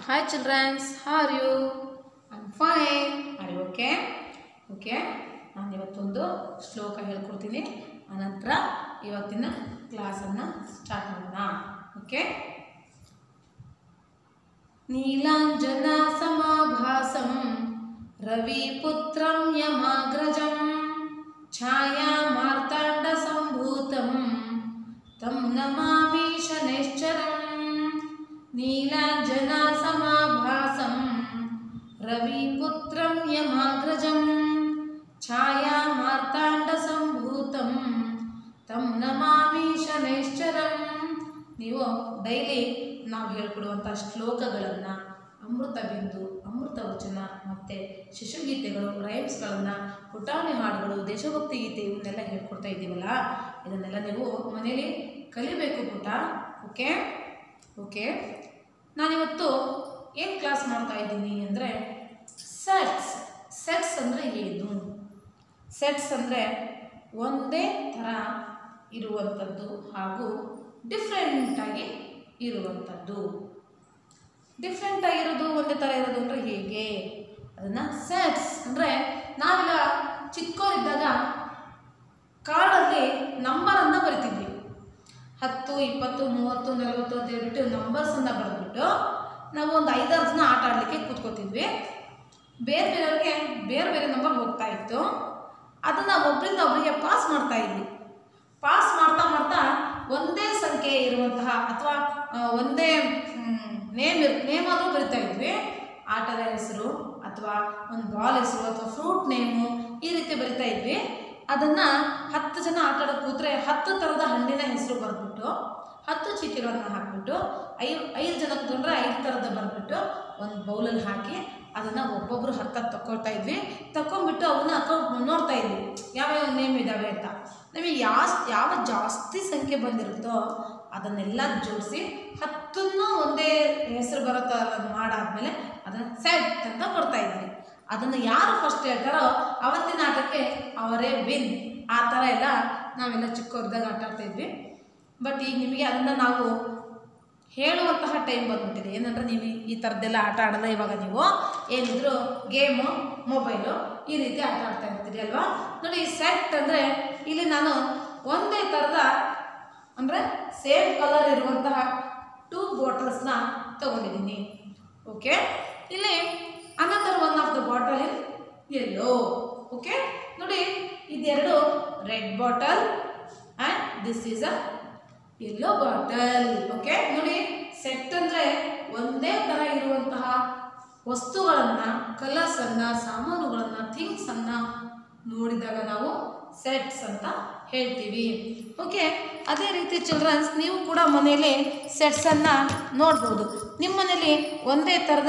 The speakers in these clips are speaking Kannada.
Hi children, how are you? I'm fine. Are you okay? Okay ನಾನು ಇವತ್ತೊಂದು ಶ್ಲೋಕ ಹೇಳ್ಕೊಡ್ತೀನಿ ಅನಂತರ ಇವತ್ತಿನ ಕ್ಲಾಸನ್ನು ಸ್ಟಾರ್ಟ್ ಮಾಡೋಣ ಓಕೆ ನೀಲಾಂಜನ ಸಮಾಭಾಸಂ ರವಿಪುತ್ರಂ ಯಮಾಗ್ರಜಂ ಛಾಯಾ ಮಾರ್ತಾಂಡ ಸಂಭೂತಂ ತಂ ನಮಾಮಿ ಶನೈಶ್ಚರಂ ನೀಲಾಂಜನ ಸಮಾಭಾಸಂ ರವಿಪುತ್ರಂ ಯಮಾಗ್ರಜಂ ಛಾಯಾ ಮಾರ್ತಾಂಡ ಸಂಭೂತಂ ತಂ ನಮಾಮಿ ಶನೈಶ್ಚರಂ ನೀವು ಡೈಲಿ ನಾವು ಹೇಳ್ಕೊಡುವಂಥ ಶ್ಲೋಕಗಳನ್ನು ಅಮೃತ ಬಿಂದು ಅಮೃತ ವಚನ ಮತ್ತು ಶಿಶುಗೀತೆಗಳು ರೈಮ್ಸ್ಗಳನ್ನು ಪುಟಾಣಿ ಹಾಡುಗಳು ದೇಶಭಕ್ತಿ ಗೀತೆ ಇವನ್ನೆಲ್ಲ ಹೇಳ್ಕೊಡ್ತಾ ಇದ್ದೀವಲ್ಲ ಇದನ್ನೆಲ್ಲ ನೀವು ಮನೇಲಿ ಕಲಿಬೇಕು ಪುಟ ಓಕೆ ಓಕೆ ನಾನಿವತ್ತು ಏನು ಕ್ಲಾಸ್ ಮಾಡ್ತಾ ಇದ್ದೀನಿ ಅಂದರೆ ಸೆಟ್ಸ್ ಸೆಟ್ಸ್ ಅಂದರೆ ಏನು ಸೆಟ್ಸ್ ಅಂದರೆ ಒಂದೇ ಥರ ಇರುವಂಥದ್ದು ಹಾಗೂ ಡಿಫ್ರೆಂಟಾಗಿ ಇರುವಂಥದ್ದು ಡಿಫ್ರೆಂಟ್ ಆಗಿರೋದು ಒಂದೇ ಥರ ಇರೋದು ಅಂದರೆ ಹೇಗೆ ಅದನ್ನು ಸೆಟ್ಸ್ ಅಂದರೆ ನಾವೆಲ್ಲ ಚಿಕ್ಕವರಿದ್ದಾಗ ಕಾರ್ಡಲ್ಲಿ ನಂಬರನ್ನು ಬರಿತಿದ್ವಿ ಹತ್ತು ಇಪ್ಪತ್ತು ಮೂವತ್ತು ನಲವತ್ತು ಅಂತ ಹೇಳ್ಬಿಟ್ಟು ನಂಬರ್ಸನ್ನು ಬರೆದ್ಬಿಟ್ಟು ನಾವು ಒಂದು ಐದಾರು ಜನ ಆಟ ಆಡಲಿಕ್ಕೆ ಕೂತ್ಕೋತಿದ್ವಿ ಬೇರೆ ಬೇರೆಯವ್ರಿಗೆ ಬೇರೆ ಬೇರೆ ನಂಬರ್ ಹೋಗ್ತಾ ಇತ್ತು ಅದನ್ನು ಒಬ್ಬರಿಂದ ಒಬ್ಬರಿಗೆ ಪಾಸ್ ಮಾಡ್ತಾ ಇದ್ವಿ ಪಾಸ್ ಮಾಡ್ತಾ ಮಾಡ್ತಾ ಒಂದೇ ಸಂಖ್ಯೆ ಇರುವಂತಹ ಅಥವಾ ಆ, ಒಂದೇ ನೇಮ್ ಇರ್ ನೇಮ್ ಆದರೂ ಬರಿತಾ ಇದ್ವಿ ಆಟದ ಹೆಸರು ಅಥವಾ ಒಂದು ಬಾಲ್ ಹೆಸರು ಅಥವಾ ಫ್ರೂಟ್ ನೇಮು ಈ ರೀತಿ ಬರಿತಾ ಇದ್ವಿ ಅದನ್ನು ಹತ್ತು ಜನ ಆಟ ಆಡೋಕೆ ಕೂತ್ರೆ ಹತ್ತು ಥರದ ಹಣ್ಣಿನ ಹೆಸರು ಬರೆದ್ಬಿಟ್ಟು ಹತ್ತು ಚೀಟಿಗಳನ್ನು ಹಾಕ್ಬಿಟ್ಟು ಐ ಐದು ಜನ ಕೂತ್ಕೊಂಡ್ರೆ ಐದು ಥರದ ಬರೆದ್ಬಿಟ್ಟು ಒಂದು ಬೌಲಲ್ಲಿ ಹಾಕಿ ಅದನ್ನು ಒಬ್ಬೊಬ್ಬರು ಹತ್ತ ತಗೊಳ್ತಾ ಇದ್ವಿ ತಗೊಂಡ್ಬಿಟ್ಟು ಅವನ್ನ ಅಕೌಂಟ್ ನೋಡ್ತಾ ಇದ್ವಿ ಯಾವ್ಯಾವ ನೇಮ್ ಇದ್ದಾವೆ ಅಂತ ನಮಗೆ ಯಾಸ್ ಯಾವ ಜಾಸ್ತಿ ಸಂಖ್ಯೆ ಬಂದಿರುತ್ತೋ ಅದನ್ನೆಲ್ಲ ಜೋಡಿಸಿ ಹತ್ತನ್ನು ಒಂದೇ ಹೆಸರು ಬರೋ ಥರ ಮಾಡಾದ್ಮೇಲೆ ಅದನ್ನು ಸೆಟ್ ಅಂತ ಕೊಡ್ತಾ ಇದ್ವಿ ಅದನ್ನು ಯಾರು ಫಸ್ಟ್ ಹೇಳ್ತಾರೋ ಅವತ್ತಿನ ಆಟಕ್ಕೆ ಅವರೇ ವಿನ್ ಆ ಥರ ಎಲ್ಲ ನಾವೆಲ್ಲ ಚಿಕ್ಕವ್ರದಾಗ ಆಟ ಆಡ್ತಾ ಇದ್ವಿ ಬಟ್ ಈಗ ನಿಮಗೆ ಅದನ್ನು ನಾವು ಹೇಳುವಂತಹ ಟೈಮ್ ಬಂದ್ಬಿಟ್ಟಿದೆ ಏನಂದರೆ ನೀವು ಈ- ಈ ಥರದ್ದೆಲ್ಲ ಆಟ ಆಡಲ್ಲ ಇವಾಗ ನೀವು ಏನಿದ್ರು ಗೇಮು ಮೊಬೈಲು ಈ ರೀತಿ ಆಟ ಆಡ್ತಾ ಇರ್ತೀರಿ ಅಲ್ವಾ ನೋಡಿ ಸೆಟ್ ಅಂದರೆ ಇಲ್ಲಿ ನಾನು ಒಂದೇ ಥರದ ಅಂದರೆ ಸೇಮ್ ಕಲರ್ ಇರುವಂತಹ ಟೂ ಬಾಟಲ್ಸ್ನ ತಗೊಂಡಿದ್ದೀನಿ ಓಕೆ ಇಲ್ಲಿ another one of the bottle in yellow okay ನೋಡಿ ಇದೆರಡು red bottle and this is a yellow bottle okay ನೋಡಿ ಸೆಟ್ ಅಂದರೆ ಒಂದೇ ಥರ ಇರುವಂತಹ ವಸ್ತುಗಳನ್ನು ಕಲರ್ಸನ್ನು ಸಾಮಾನುಗಳನ್ನು ಥಿಂಗ್ಸನ್ನು ನೋಡಿದಾಗ ನಾವು ಸೆಟ್ಸ್ ಅಂತ ಹೇಳ್ತೀವಿ ಓಕೆ ಅದೇ ರೀತಿ ಚಿಲ್ಡ್ರನ್ಸ್ ನೀವು ಕೂಡ ಮನೆಯಲ್ಲಿ ಸೆಟ್ಸನ್ನು ನೋಡ್ಬೋದು ನಿಮ್ಮ ಮನೇಲಿ ಒಂದೇ ಥರದ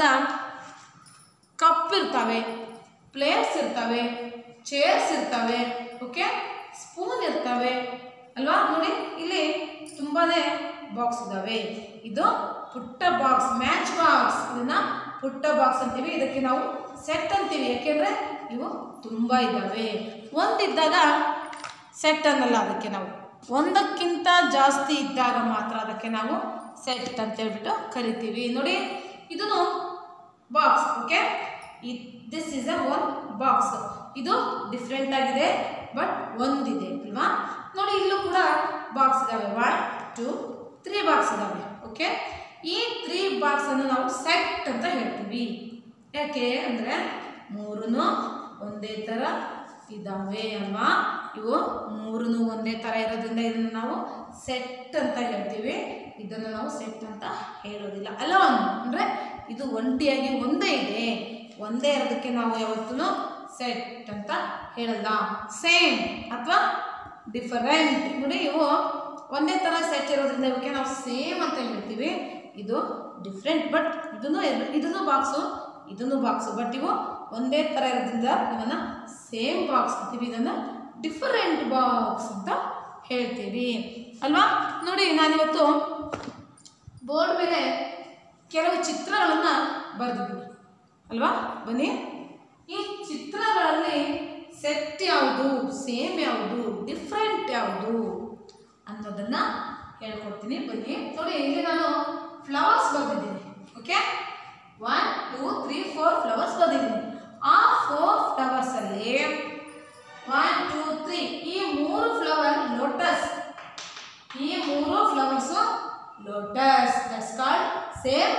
ಕಪ್ ಇರ್ತವೆ ಪ್ಲೇಟ್ಸ್ ಇರ್ತವೆ ಚೇರ್ಸ್ ಇರ್ತವೆ ಓಕೆ ಸ್ಪೂನ್ ಇರ್ತವೆ ಅಲ್ವಾ ನೋಡಿ ಇಲ್ಲಿ ತುಂಬಾ ಬಾಕ್ಸ್ ಇದ್ದಾವೆ ಇದು ಪುಟ್ಟ ಬಾಕ್ಸ್ ಮ್ಯಾಚ್ ಬಾಕ್ಸ್ ಇದನ್ನ ಪುಟ್ಟ ಬಾಕ್ಸ್ ಅಂತೀವಿ ಇದಕ್ಕೆ ನಾವು ಸೆಟ್ ಅಂತೀವಿ ಯಾಕೆಂದರೆ ಇವು ತುಂಬ ಇದ್ದಾವೆ ಒಂದಿದ್ದಾಗ ಸೆಟ್ ಅನ್ನಲ್ಲ ಅದಕ್ಕೆ ನಾವು ಒಂದಕ್ಕಿಂತ ಜಾಸ್ತಿ ಇದ್ದಾಗ ಮಾತ್ರ ಅದಕ್ಕೆ ನಾವು ಸೆಟ್ ಅಂತ ಹೇಳ್ಬಿಟ್ಟು ಕರಿತೀವಿ ನೋಡಿ ಇದನ್ನು box okay this is a one box ಇದು ಡಿಫ್ರೆಂಟ್ ಆಗಿದೆ ಬಟ್ ಒಂದಿದೆ ಅಲ್ವಾ ನೋಡಿ ಇಲ್ಲೂ ಕೂಡ ಬಾಕ್ಸ್ ಇದಾವೆ ಒನ್ ಟೂ ತ್ರೀ ಬಾಕ್ಸ್ ಇದಾವೆ ಓಕೆ ಈ ತ್ರೀ ಬಾಕ್ಸನ್ನು ನಾವು ಸೆಟ್ ಅಂತ ಹೇಳ್ತೀವಿ ಯಾಕೆ ಅಂದರೆ ಮೂರೂ ಒಂದೇ ಥರ ಇದ್ದಾವೆ ಅಲ್ವಾ ಇವು ಮೂರೂ ಒಂದೇ ಥರ ಇರೋದ್ರಿಂದ ಇದನ್ನು ನಾವು ಸೆಟ್ ಅಂತ ಹೇಳ್ತೀವಿ ಇದನ್ನು ನಾವು ಸೆಟ್ ಅಂತ ಹೇಳೋದಿಲ್ಲ ಅಲೋನ್ ಅಂದರೆ ಇದು ಒಂಟಿಯಾಗಿ ಒಂದೇ ಇದೆ ಒಂದೇ ಇರೋದಕ್ಕೆ ನಾವು ಯಾವತ್ತೂ ಸೆಟ್ ಅಂತ ಹೇಳಲ್ಲ ಸೇಮ್ ಅಥವಾ ಡಿಫರೆಂಟ್ ನೋಡಿ ಇವು ಒಂದೇ ಥರ ಸೆಟ್ ಇರೋದ್ರಿಂದ ಇವಕ್ಕೆ ನಾವು ಸೇಮ್ ಅಂತ ಹೇಳ್ತೀವಿ ಇದು ಡಿಫ್ರೆಂಟ್ ಬಟ್ ಇದನ್ನು ಎರಡು ಇದನ್ನು ಬಾಕ್ಸು ಇದನ್ನು ಬಾಕ್ಸು ಬಟ್ ಇವು ಒಂದೇ ಥರ ಇರೋದ್ರಿಂದ ಇವನ್ನ ಸೇಮ್ ಬಾಕ್ಸ್ ಅಂತೀವಿ ಇದನ್ನು ಡಿಫರೆಂಟ್ ಬಾಕ್ಸ್ ಅಂತ ಹೇಳ್ತೀವಿ ಅಲ್ವಾ ನೋಡಿ ನಾನಿವತ್ತು ಬೋರ್ಡ್ ಮೇಲೆ ಕೆಲವು ಚಿತ್ರಗಳನ್ನು ಬರೆದಿದ್ದೀನಿ ಅಲ್ವಾ ಬನ್ನಿ ಈ ಚಿತ್ರಗಳಲ್ಲಿ ಸೆಟ್ ಯಾವುದು ಸೇಮ್ ಯಾವುದು ಡಿಫ್ರೆಂಟ್ ಯಾವುದು ಅನ್ನೋದನ್ನು ಹೇಳ್ಕೊಡ್ತೀನಿ ಬನ್ನಿ ನೋಡಿ ಇಲ್ಲಿ ನಾನು ಫ್ಲವರ್ಸ್ ಬರೆದಿದ್ದೀನಿ okay one two three four flowers ಬರ್ದಿದ್ದೀನಿ ಆ ಫೋರ್ ಫ್ಲವರ್ಸ್ ಅಲ್ಲಿ ಒನ್ ಟೂ ತ್ರೀ ಈ ಮೂರು ಫ್ಲವರ್ ಲೋಟಸ್ ಈ ಮೂರು flowers lotus that's called same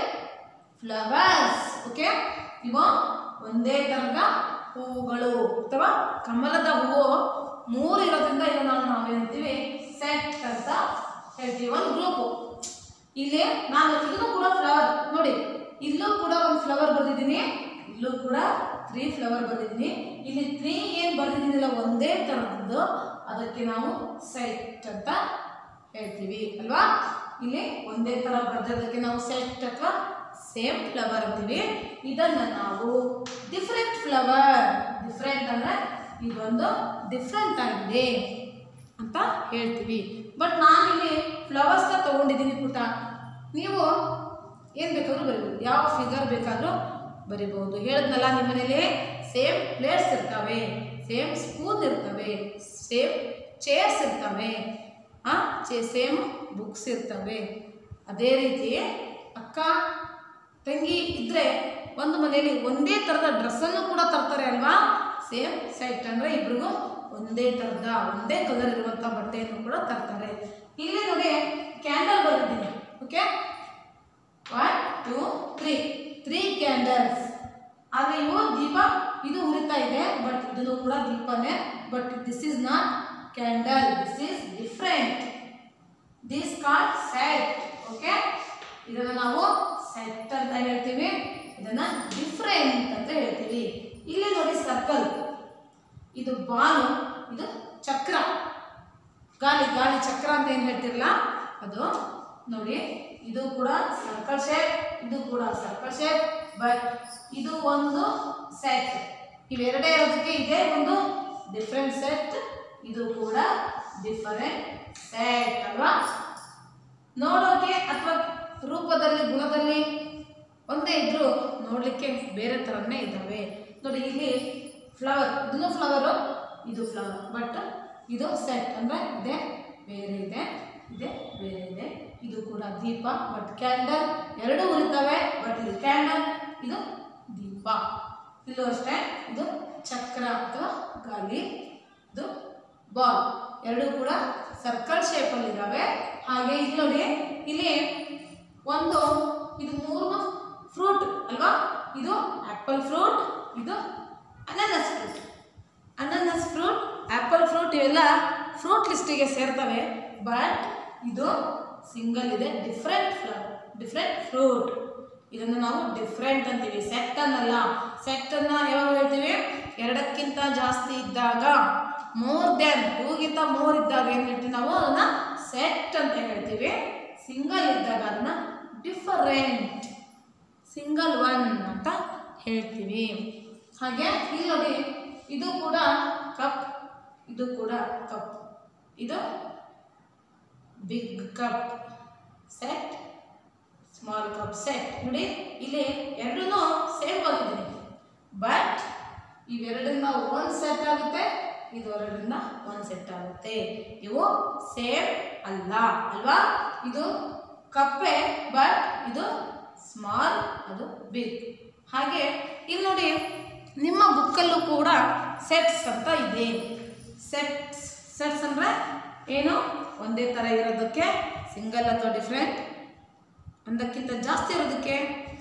flowers okay ಇವ ಒಂದೇ ತರದ ಹೂವುಗಳು ಅಥವಾ ಕಮಲದ ಹೂವು ಮೂರು ಇರೋದ್ರಿಂದ ಇದನ್ನ ನಾವು ನಾವೇನಂತೀವಿ ಸೆಟ್ ಅಂತ ಹೇಳ್ತೀವಿ ಒಂದು ಗ್ರೂಪು ಇಲ್ಲಿ ನಾನು ಇದನ್ನು ಕೂಡ ಫ್ಲವರ್ ನೋಡಿ ಇಲ್ಲೂ ಕೂಡ ಒಂದು ಫ್ಲವರ್ ಬರೆದಿದ್ದೀನಿ ಇಲ್ಲೂ ಕೂಡ ತ್ರೀ ಫ್ಲವರ್ ಬರೆದಿದ್ದೀನಿ ಇಲ್ಲಿ ತ್ರೀ ಏನು ಬರೆದಿದ್ದೀನಿಲ್ಲ ಒಂದೇ ಥರದ್ದು ಅದಕ್ಕೆ ನಾವು ಸೆಟ್ ಅಂತ ಹೇಳ್ತೀವಿ ಅಲ್ವಾ ಇಲ್ಲಿ ಒಂದೇ ಥರ ಬರೆದಿದ್ದಕ್ಕೆ ನಾವು ಸೆಟ್ ಅಥವಾ ಸೇಮ್ ಫ್ಲವರ್ ಅಂತೀವಿ ಇದನ್ನು ನಾವು ಡಿಫ್ರೆಂಟ್ ಫ್ಲವರ್ ಡಿಫ್ರೆಂಟ್ ಅಂದರೆ ಇದೊಂದು ಡಿಫ್ರೆಂಟ್ ಆಗಿದೆ ಅಂತ ಹೇಳ್ತೀವಿ ಬಟ್ ನಾನಿಲ್ಲಿ ಫ್ಲವರ್ಸ್ನ ತೊಗೊಂಡಿದ್ದೀನಿ ಪುಟ ನೀವು ಏನು ಬೇಕಾದ್ರೂ ಬರಿಬೋದು ಯಾವ ಫಿಗರ್ ಬೇಕಾದರೂ ಬರಿಬೋದು ಹೇಳಿದ್ನಲ್ಲ ನಿಮ್ಮ ಮನೇಲಿ ಸೇಮ್ ಪ್ಲೇಟ್ಸ್ ಇರ್ತವೆ ಸೇಮ್ ಸ್ಪೂನ್ ಇರ್ತವೆ ಸೇಮ್ ಚೇರ್ಸ್ ಇರ್ತವೆ ಹಾಂ ಚೇ ಸೇಮ್ ಬುಕ್ಸ್ ಇರ್ತವೆ ಅದೇ ರೀತಿ ಅಕ್ಕ ತಂಗಿ ಇದ್ದರೆ ಒಂದು ಮನೆಯಲ್ಲಿ ಒಂದೇ ಥರದ ಡ್ರೆಸ್ಸನ್ನು ಕೂಡ ತರ್ತಾರೆ ಅಲ್ವಾ ಸೇಮ್ ಸೆಟ್ ಅಂದರೆ ಇಬ್ರಿಗೂ ಒಂದೇ ಥರದ ಒಂದೇ ಕಲರ್ ಇರುವಂಥ ಬಟ್ಟೆಯನ್ನು ಕೂಡ ತರ್ತಾರೆ ಇಲ್ಲಿ ನೋಡಿ ಕ್ಯಾಂಡಲ್ ಬರೆದಿದ್ದೀನಿ okay one two three three candles ಆದರೆ ಇವು ದೀಪ ಇದು ಉರಿತಾ ಇದೆ ಬಟ್ ಇದನ್ನು ಕೂಡ ದೀಪನೇ but this is not candle this is different this called set okay ಇದನ್ನು ನಾವು ಸೆಟ್ ಅಂತ ಹೇಳ್ತೀವಿ ಇದನ್ನ ಡಿಫ್ರೆಂಟ್ ಅಂತ ಹೇಳ್ತೀವಿ ಇಲ್ಲಿ ನೋಡಿ ಸರ್ಕಲ್ ಇದು ಬಾಲು ಇದು ಚಕ್ರ ಗಾಲಿ ಗಾಲಿ ಚಕ್ರ ಅಂತ ಏನು ಹೇಳ್ತಿರಲ್ಲ ಅದು ನೋಡಿ ಇದು ಕೂಡ ಸರ್ಕಲ್ ಶೇಪ್ ಇದು ಕೂಡ ಸರ್ಕಲ್ ಶೇಪ್ ಬಟ್ ಇದು ಒಂದು ಸೆಟ್ ಇವೆರಡೇ ಇರೋದಕ್ಕೆ ಇದೇ ಒಂದು ಡಿಫ್ರೆಂಟ್ ಸೆಟ್ ಇದು ಕೂಡ ಡಿಫರೆಂಟ್ ಸೆಟ್ ಅಲ್ವಾ ನೋಡೋಕೆ ಅಥವಾ ರೂಪದಲ್ಲಿ ಗುಣದಲ್ಲಿ ಒಂದೇ ಇದ್ರೂ ನೋಡಲಿಕ್ಕೆ ಬೇರೆ ಥರನೇ ಇದ್ದಾವೆ ನೋಡಿ ಇಲ್ಲಿ ಫ್ಲವರ್ ಇದನ್ನು ಫ್ಲವರು ಇದು ಫ್ಲವರ್ ಬಟ್ ಇದು ಸೆಟ್ ಅಂದರೆ ಇದೆ ಬೇರೆ ಇದೆ ಇದೆ ಬೇರೆ ಇದೆ ಇದು ಕೂಡ ದೀಪ ಬಟ್ ಕ್ಯಾಂಡಲ್ ಎರಡು ಉರಿತವೆ ಬಟ್ ಇದು ಕ್ಯಾಂಡಲ್ ಇದು ದೀಪ ಇಲ್ಲೂ ಅಷ್ಟೇ ಇದು ಚಕ್ರ ಅಥವಾ ಗಾಲಿ ಇದು ಬಾಲ್ ಎರಡು ಕೂಡ ಸರ್ಕಲ್ ಶೇಪಲ್ಲಿದ್ದಾವೆ ಹಾಗೆ ಇಲ್ಲಿ ನೋಡಿ ಇಲ್ಲಿ ಒಂದು ಇದು ಮೂರು ಫ್ರೂಟ್ ಅಲ್ವಾ ಇದು ಆ್ಯಪಲ್ ಫ್ರೂಟ್ ಇದು ಅನಾನಸ್ ಫ್ರೂಟ್ ಅನಾನಸ್ ಫ್ರೂಟ್ ಆ್ಯಪಲ್ ಫ್ರೂಟ್ ಇವೆಲ್ಲ ಫ್ರೂಟ್ ಲಿಸ್ಟಿಗೆ ಸೇರ್ತವೆ ಬಟ್ ಇದು ಸಿಂಗಲ್ ಇದೆ ಡಿಫ್ರೆಂಟ್ ಫ್ಲವರ್ ಡಿಫ್ರೆಂಟ್ ಫ್ರೂಟ್ ಇದನ್ನು ನಾವು ಡಿಫ್ರೆಂಟ್ ಅಂತೀವಿ ಸೆಟ್ ಅನ್ನಲ್ಲ ಸೆಟ್ ಅನ್ನ ಯಾವಾಗ ಹೇಳ್ತೀವಿ ಎರಡಕ್ಕಿಂತ ಜಾಸ್ತಿ ಇದ್ದಾಗ ಮೋರ್ ದೆನ್ ಟೂಗಿಂತ ಮೋರ್ ಇದ್ದಾಗ ಏನು ಹೇಳ್ತೀವಿ ನಾವು ಅದನ್ನ ಸೆಟ್ ಅಂತ ಹೇಳ್ತೀವಿ ಸಿಂಗಲ್ ಇದ್ದಾಗ ಅದನ್ನ ಡಿಫರೆಂಟ್ ಸಿಂಗಲ್ ಒನ್ ಅಂತ ಹೇಳ್ತೀವಿ ಹಾಗೆ ಇಲ್ಲಿ ನೋಡಿ ಇದು ಕೂಡ ಕಪ್ ಇದು ಕೂಡ ಕಪ್ ಇದು big cup set small cup set ನೋಡಿ ಇಲ್ಲಿ ಎರಡೂ ಸೇಮ್ ಬಂದಿದ್ದೀನಿ ಬಟ್ ಇವೆರಡರಿಂದ ಒಂದು ಸೆಟ್ ಆಗುತ್ತೆ ಇದು ಎರಡರಿಂದ ಒಂದು ಸೆಟ್ ಆಗುತ್ತೆ ಇವು ಸೇಮ್ ಅಲ್ಲ ಅಲ್ವಾ ಇದು ಕಪ್ಪೆ ಬಟ್ ಇದು ಸ್ಮಾಲ್ ಅದು ಬಿಗ್ ಹಾಗೆ ಇಲ್ಲಿ ನೋಡಿ ನಿಮ್ಮ ಬುಕ್ಕಲ್ಲೂ ಕೂಡ ಸೆಟ್ಸ್ ಅಂತ ಇದೆ ಸೆಟ್ಸ್ ಸೆಟ್ಸ್ ಅಂದರೆ ಏನು ಒಂದೇ ಥರ ಇರೋದಕ್ಕೆ ಸಿಂಗಲ್ ಅಥವಾ ಡಿಫ್ರೆಂಟ್ ಒಂದಕ್ಕಿಂತ ಜಾಸ್ತಿ ಇರೋದಕ್ಕೆ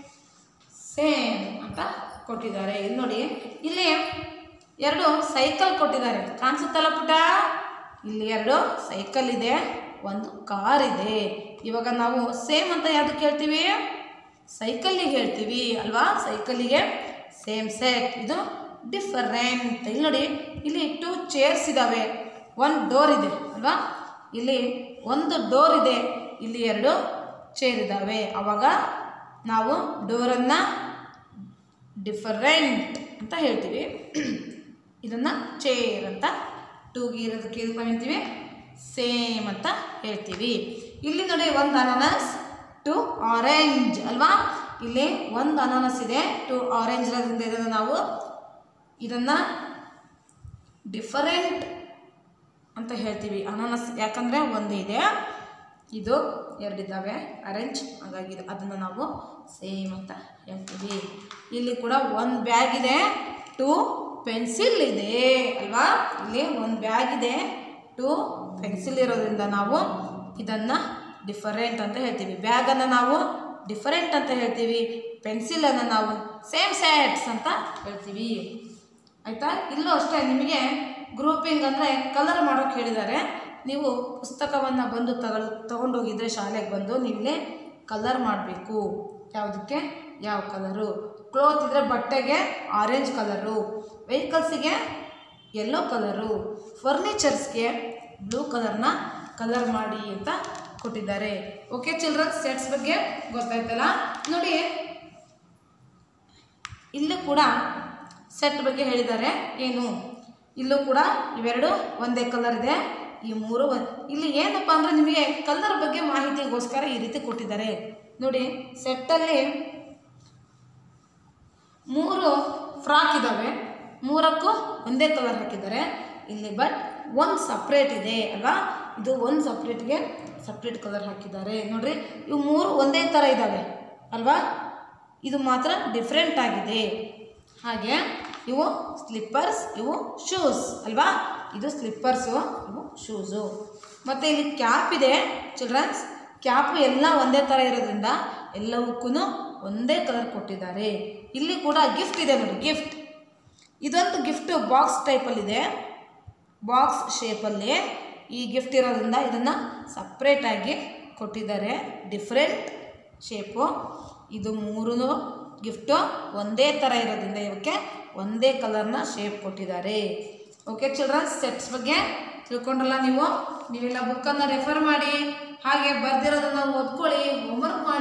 ಸೇಮ್ ಅಂತ ಕೊಟ್ಟಿದ್ದಾರೆ ಇಲ್ಲಿ ನೋಡಿ ಇಲ್ಲಿ ಎರಡು ಸೈಕಲ್ ಕೊಟ್ಟಿದ್ದಾರೆ ಕಾಣಿಸುತ್ತಲ್ಲ ಪುಟ ಇಲ್ಲಿ ಎರಡು ಸೈಕಲ್ ಇದೆ ಒಂದು ಕಾರ್ ಇದೆ ಇವಾಗ ನಾವು ಸೇಮ್ ಅಂತ ಯಾವ್ದಕ್ಕೆ ಹೇಳ್ತೀವಿ ಸೈಕಲ್ಲಿಗೆ ಹೇಳ್ತೀವಿ ಅಲ್ವಾ ಸೈಕಲ್ಲಿಗೆ ಸೇಮ್ ಸೆಟ್ ಇದು ಡಿಫರೆಂಟ್ ಇಲ್ಲಿ ನೋಡಿ ಇಲ್ಲಿ ಟೂ ಚೇರ್ಸ್ ಇದ್ದಾವೆ ಒಂದು ಡೋರ್ ಇದೆ ಅಲ್ವಾ ಇಲ್ಲಿ ಒಂದು ಡೋರ್ ಇದೆ ಇಲ್ಲಿ ಎರಡು ಚೇರ್ ಇದ್ದಾವೆ ಆವಾಗ ನಾವು ಡೋರನ್ನು ಡಿಫರೆಂಟ್ ಅಂತ ಹೇಳ್ತೀವಿ ಇದನ್ನು ಚೇರ್ ಅಂತ ಟೂಗಿ ಇರೋದಕ್ಕೆ ಇದಕ್ಕೆ ನಾವು ಹೇಳ್ತೀವಿ ಸೇಮ್ ಅಂತ ಹೇಳ್ತೀವಿ ಇಲ್ಲಿ ನೋಡಿ ಒಂದು ಅನಾನಸ್ ಟು ಆರೆಂಜ್ ಅಲ್ವಾ ಇಲ್ಲಿ ಒಂದು ಅನಾನಸ್ ಇದೆ ಟು ಆರೆಂಜ್ ಇರೋದ್ರಿಂದ ಇದನ್ನು ನಾವು ಇದನ್ನು ಡಿಫರೆಂಟ್ ಅಂತ ಹೇಳ್ತೀವಿ ಅನಾನಸ್ ಯಾಕಂದರೆ ಒಂದು ಇದೆ ಇದು ಎರಡಿದ್ದಾವೆ ಅರೇಂಜ್ ಹಾಗಾಗಿ ಇದು- ಅದನ್ನು ನಾವು ಸೇಮ್ ಅಂತ ಹೇಳ್ತೀವಿ ಇಲ್ಲಿ ಕೂಡ ಒಂದು ಬ್ಯಾಗ್ ಇದೆ ಟು ಪೆನ್ಸಿಲ್ ಇದೆ ಅಲ್ವಾ ಇಲ್ಲಿ ಒಂದು ಬ್ಯಾಗ್ ಇದೆ ಟು ಪೆನ್ಸಿಲ್ ಇರೋದ್ರಿಂದ ನಾವು ಇದನ್ನು ಡಿಫರೆಂಟ್ ಅಂತ ಹೇಳ್ತೀವಿ ಬ್ಯಾಗನ್ನು ನಾವು ಡಿಫರೆಂಟ್ ಅಂತ ಹೇಳ್ತೀವಿ ಪೆನ್ಸಿಲನ್ನು ನಾವು ಸೇಮ್ ಸೆಟ್ಸ್ ಅಂತ ಹೇಳ್ತೀವಿ ಆಯಿತಾ ಇಲ್ಲೂ ಅಷ್ಟೇ ನಿಮಗೆ ಗ್ರೂಪಿಂಗ್ ಅಂದರೆ ಕಲರ್ ಮಾಡೋಕ್ಕೆ ಹೇಳಿದ್ದಾರೆ ನೀವು ಪುಸ್ತಕವನ್ನು ಬಂದು ತಗೊಳ್ ತೊಗೊಂಡೋಗಿದ್ರೆ ಶಾಲೆಗೆ ಬಂದು ನೀವೇ ಕಲರ್ ಮಾಡಬೇಕು ಯಾವುದಕ್ಕೆ ಯಾವ ಕಲರು ಕ್ಲೋತ್ ಇದ್ದರೆ ಬಟ್ಟೆಗೆ ಆರೆಂಜ್ ಕಲರು ವೆಹಿಕಲ್ಸಿಗೆ ಯೆಲ್ಲೋ ಕಲರು ಫರ್ನಿಚರ್ಸ್ಗೆ ಬ್ಲೂ ಕಲರ್ನ ಕಲರ್ ಮಾಡಿ ಅಂತ ಕೊಟ್ಟಿದ್ದಾರೆ ಓಕೆ ಚಿಲ್ಡ್ರನ್ ಸೆಟ್ಸ್ ಬಗ್ಗೆ ಗೊತ್ತಾಯ್ತಲ್ಲ ನೋಡಿ ಇಲ್ಲೂ ಕೂಡ ಸೆಟ್ ಬಗ್ಗೆ ಹೇಳಿದ್ದಾರೆ ಏನು ಇಲ್ಲೂ ಕೂಡ ಇವೆರಡು ಒಂದೇ ಕಲರ್ ಇದೆ ಈ ಮೂರು ಒಂದ್- ಇಲ್ಲಿ ಏನಪ್ಪ ಅಂದರೆ ನಿಮಗೆ ಕಲರ್ ಬಗ್ಗೆ ಮಾಹಿತಿಗೋಸ್ಕರ ಈ ರೀತಿ ಕೊಟ್ಟಿದ್ದಾರೆ ನೋಡಿ ಸೆಟ್ಟಲ್ಲಿ ಮೂರು ಫ್ರಾಕ್ ಇದ್ದಾವೆ ಮೂರಕ್ಕೂ ಒಂದೇ ಕಲರ್ ಹಾಕಿದ್ದಾರೆ ಇಲ್ಲಿ ಬಟ್ ಒಂದು ಸಪ್ರೇಟ್ ಇದೆ ಅಲ್ವಾ ಇದು ಒಂದು ಸಪ್ರೇಟ್ಗೆ ಸಪ್ರೇಟ್ ಕಲರ್ ಹಾಕಿದ್ದಾರೆ ನೋಡ್ರಿ ಇವು ಮೂರು ಒಂದೇ ಥರ ಇದ್ದಾವೆ ಅಲ್ವಾ ಇದು ಮಾತ್ರ ಡಿಫ್ರೆಂಟ್ ಆಗಿದೆ ಹಾಗೆ ಇವು ಸ್ಲಿಪ್ಪರ್ಸ್ ಇವು ಶೂಸ್ ಅಲ್ವಾ ಇದು ಸ್ಲಿಪ್ಪರ್ಸು ಇವು ಶೂಸು ಮತ್ತು ಇಲ್ಲಿ ಕ್ಯಾಪ್ ಇದೆ ಚಿಲ್ಡ್ರನ್ಸ್ ಕ್ಯಾಪು ಎಲ್ಲ ಒಂದೇ ಥರ ಇರೋದ್ರಿಂದ ಎಲ್ಲವಕ್ಕೂ ಒಂದೇ ಕಲರ್ ಕೊಟ್ಟಿದ್ದಾರೆ ಇಲ್ಲಿ ಕೂಡ ಗಿಫ್ಟ್ ಇದೆ ನೋಡಿ ಗಿಫ್ಟ್ ಇದೊಂದು ಗಿಫ್ಟ್ ಬಾಕ್ಸ್ ಟೈಪಲ್ಲಿದೆ ಬಾಕ್ಸ್ ಶೇಪಲ್ಲಿ ಈ ಗಿಫ್ಟ್ ಇರೋದ್ರಿಂದ ಇದನ್ನು ಸಪ್ರೇಟಾಗಿ ಕೊಟ್ಟಿದ್ದಾರೆ ಡಿಫ್ರೆಂಟ್ ಶೇಪು ಇದು ಮೂರೂ ಗಿಫ್ಟು ಒಂದೇ ಥರ ಇರೋದ್ರಿಂದ ಇವಕ್ಕೆ ಒಂದೇ ಕಲರ್ನ ಶೇಪ್ ಕೊಟ್ಟಿದ್ದಾರೆ ಓಕೆ ಚಿಲ್ಡ್ರನ್ಸ್ ಸೆಟ್ಸ್ ಬಗ್ಗೆ ತಿಳ್ಕೊಂಡ್ರಲ್ಲ ನೀವು ನೀವೆಲ್ಲ ಬುಕ್ಕನ್ನು ರೆಫರ್ ಮಾಡಿ ಹಾಗೆ ಬರ್ದಿರೋದನ್ನ ಓದ್ಕೊಳ್ಳಿ ಹೋಮ್ವರ್ಕ್ ಮಾಡಿ